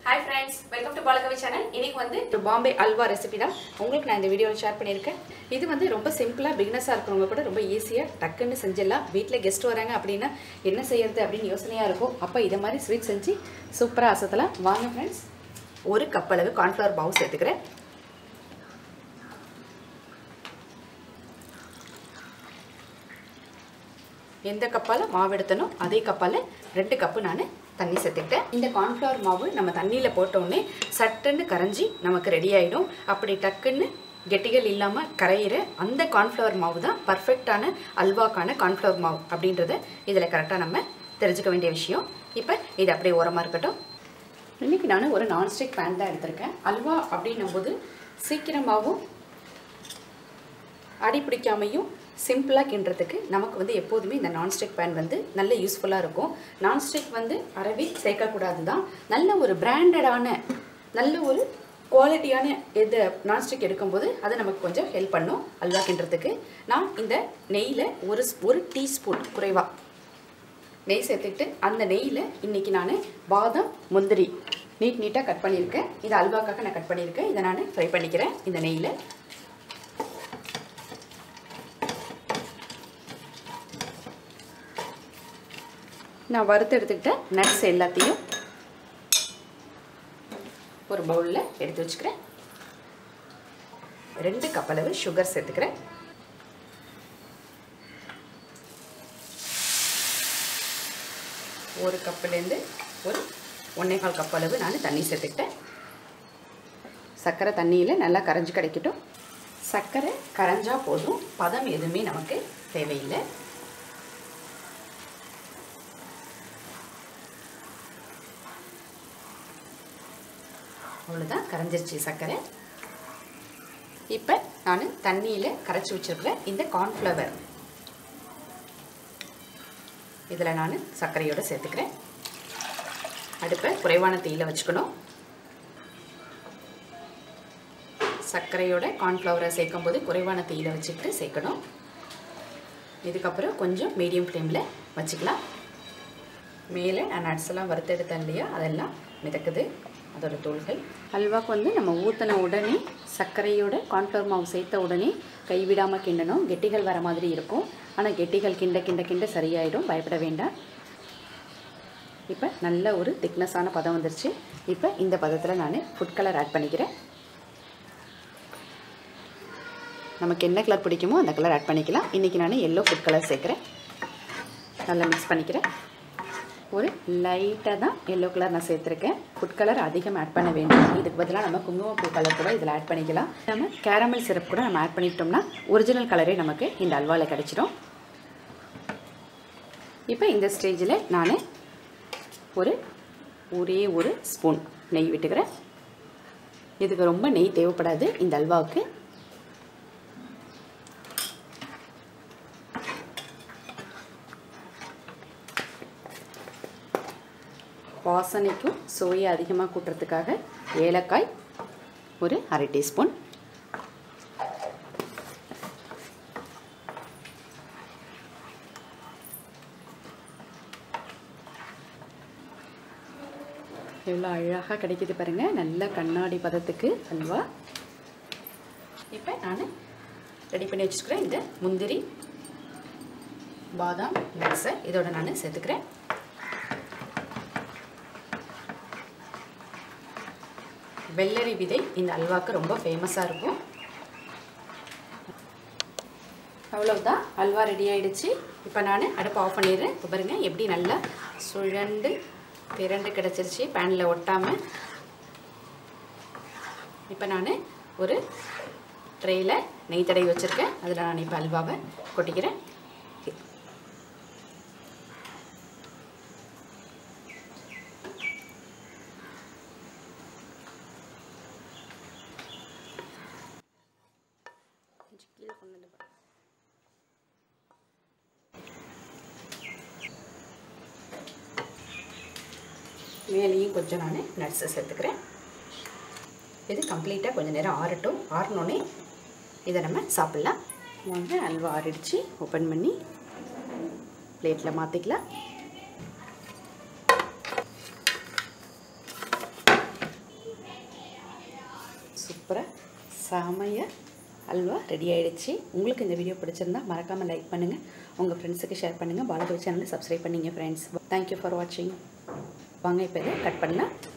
hi friends welcome to Balakavi channel இன்னைக்கு வந்து ஒரு பாம்பே அல்வா ரெசிபி தான் உங்களுக்கு நான் இந்த வீடியோவில் ஷேர் பண்ணியிருக்கேன் இது வந்து ரொம்ப சிம்பிளாக பிகினஸாக இருக்கிறவங்க கூட ரொம்ப ஈஸியாக டக்குன்னு செஞ்சிடலாம் வீட்டில் கெஸ்ட் வராங்க அப்படின்னா என்ன செய்யறது அப்படின்னு யோசனையாக இருக்கும் அப்போ இதை மாதிரி ஸ்வீட் செஞ்சு சூப்பராக அசத்தலாம் வாங்க ஃப்ரெண்ட்ஸ் ஒரு கப் அளவு கார்ன்ஃப்ளவர் மாவு சேர்த்துக்கிறேன் எந்த கப்பால் மாவு எடுத்தனோ அதே கப்பால் ரெண்டு கப்பு நான் தண்ணி சேர்த்துக்கிட்டேன் இந்த கார்ன்ஃப்ளவர் மாவு நம்ம தண்ணியில் போட்டோடனே சட்டுன்னு கரைஞ்சி நமக்கு ரெடி ஆகிடும் அப்படி டக்குன்னு கெட்டிகள் இல்லாமல் கரையிற அந்த கார்ன்ஃப்ளவர் மாவு தான் பர்ஃபெக்டான அல்வாக்கான கார்ன்ஃப்ளவர் மாவு அப்படின்றத இதில் கரெக்டாக நம்ம தெரிஞ்சுக்க வேண்டிய விஷயம் இப்போ இது அப்படியே ஓரமாக இருக்கட்டும் இன்றைக்கி நான் ஒரு நான்ஸ்டிக் பேன் தான் எடுத்திருக்கேன் அல்வா அப்படின்னும் போது சீக்கிரமாகவும் அடி பிடிக்காமையும் சிம்பிளாக கிண்டுறதுக்கு நமக்கு வந்து எப்போதுமே இந்த நான்ஸ்டிக் பேன் வந்து நல்ல யூஸ்ஃபுல்லாக இருக்கும் நான்ஸ்டிக் வந்து அறவே சேர்க்கக்கூடாது தான் நல்ல ஒரு பிராண்டடான நல்ல ஒரு குவாலிட்டியான எது நான்ஸ்டிக் எடுக்கும்போது அது நமக்கு கொஞ்சம் ஹெல்ப் பண்ணும் அல்வா கிண்டுறதுக்கு நான் இந்த நெய்யில் ஒரு ஒரு டீஸ்பூன் குறைவாக நெய் சேர்த்துக்கிட்டு அந்த நெய்யில் இன்றைக்கி நான் பாதாம் முந்திரி நீட் நீட்டாக கட் பண்ணியிருக்கேன் இது அல்வாக்காக நான் கட் பண்ணியிருக்கேன் இதை நான் ஃப்ரை பண்ணிக்கிறேன் இந்த நெய்யில் நான் வறுத்து எடுத்துக்கிட்ட நட்ஸ் எல்லாத்தையும் ஒரு பவுலில் எடுத்து வச்சுக்கிறேன் ரெண்டு கப் அளவு சுகர் சேர்த்துக்கிறேன் ஒரு கப்புலேருந்து ஒரு ஒன்றே கால் கப் அளவு நான் தண்ணி சேர்த்துக்கிட்டேன் சர்க்கரை தண்ணியில் நல்லா கரைஞ்சி கிடைக்கட்டும் சர்க்கரை கரைஞ்சா போதும் பதம் எதுவுமே நமக்கு தேவையில்லை அவ்வளோதான் கரைஞ்சிருச்சு சர்க்கரை இப்போ நான் தண்ணியில் கரைச்சி வச்சுருக்கிற இந்த கார்ன்ஃப்ளவர் இதில் நான் சர்க்கரையோடு சேர்த்துக்கிறேன் அடுப்பை குறைவான தீயில் வச்சுக்கணும் சர்க்கரையோட கார்ன்ஃப்ளவரை சேர்க்கும் போது குறைவான தீயில் வச்சுக்கிட்டு சேர்க்கணும் இதுக்கப்புறம் கொஞ்சம் மீடியம் ஃப்ளேமில் வச்சுக்கலாம் மேலே நான் நட்ஸ் எல்லாம் வறுத்தெடுத்தேன் இல்லையா அதெல்லாம் மிதக்குது அதோட தூள்கள் அல்வாக்கு வந்து நம்ம ஊற்றின உடனே சர்க்கரையோட கார்ன்ஃப்ளவர் மாவு சேர்த்த உடனே கைவிடாமல் கிண்டணும் கெட்டிகள் வர மாதிரி இருக்கும் ஆனால் கெட்டிகள் கிண்ட கிண்ட கிண்ட சரியாயிடும் பயப்பட வேண்டாம் இப்போ நல்ல ஒரு திக்னஸான பதம் வந்துருச்சு இப்போ இந்த பதத்தில் நான் ஃபுட் கலர் ஆட் பண்ணிக்கிறேன் நமக்கு என்ன கலர் பிடிக்குமோ அந்த கலர் ஆட் பண்ணிக்கலாம் இன்றைக்கி நான் எல்லோ ஃபுட் கலர் சேர்க்குறேன் நல்லா மிக்ஸ் பண்ணிக்கிறேன் ஒரு லைட்டாக தான் எல்லோ கலர் நான் சேர்த்துருக்கேன் ஃபுட் கலர் அதிகம் ஆட் பண்ண வேண்டாம் இதுக்கு பதிலாக நம்ம குங்குமப்பூ கலர் கூட இதில் ஆட் பண்ணிக்கலாம் நம்ம கேரமல் சிரப் கூட நம்ம ஆட் பண்ணிட்டோம்னா ஒரிஜினல் கலரே நமக்கு இந்த அல்வாவில் கிடச்சிடும் இப்போ இந்த ஸ்டேஜில் நான் ஒரு ஒரே ஒரு ஸ்பூன் நெய் விட்டுக்கிறேன் இதுக்கு ரொம்ப நெய் தேவைப்படாது இந்த அல்வாவுக்கு வாசனைக்கும் சுவையை அதிகமாக கூட்டுறதுக்காக ஏலக்காய் ஒரு அரை டீஸ்பூன் எவ்வளோ அழகாக கிடைக்கிது பாருங்கள் நல்ல கண்ணாடி பதத்துக்கு அல்வா இப்போ நான் ரெடி பண்ணி வச்சுருக்கிறேன் இந்த முந்திரி பாதாம் நட்ஸை இதோட நான் சேர்த்துக்கிறேன் வெள்ளரி விதை இந்த அல்வாவுக்கு ரொம்ப ஃபேமஸாக இருக்கும் அவ்வளவுதான் அல்வா ரெடி ஆகிடுச்சு இப்போ நான் அடுப்பை ஆஃப் பண்ணிடுறேன் இப்போ பாருங்கள் எப்படி நல்லா சுழண்டு திரண்டு கிடச்சிருச்சு பேனில் ஒட்டாமல் இப்போ நான் ஒரு ட்ரெயில் நெய் தடவி வச்சுருக்கேன் அதில் நான் இப்போ அல்வாவை கொட்டிக்கிறேன் கீழே கொண்டு மேலேயும் கொஞ்சம் நான் நட்ஸை சேர்த்துக்கிறேன் இது கம்ப்ளீட்டாக கொஞ்சம் நேரம் ஆறட்டும் ஆறினோடனே இதை நம்ம சாப்பிட்லாம் வாங்க அல்வா ஆறிடுச்சு ஓப்பன் பண்ணி பிளேட்டில் மாற்றிக்கலாம் சூப்பராக செமைய அல்வா ரெடி ஆயிடுச்சு உங்களுக்கு இந்த வீடியோ பிடிச்சிருந்தா மறக்காமல் லைக் பண்ணுங்கள் உங்கள் ஃப்ரெண்ட்ஸுக்கு ஷேர் பண்ணுங்கள் பாலாஜி சேனலை சப்ஸ்கிரைப் பண்ணிங்க ஃப்ரெண்ட்ஸ் தேங்க்யூ ஃபார் வாட்சிங் வாங்க இப்போ இதை கட் பண்ணலாம்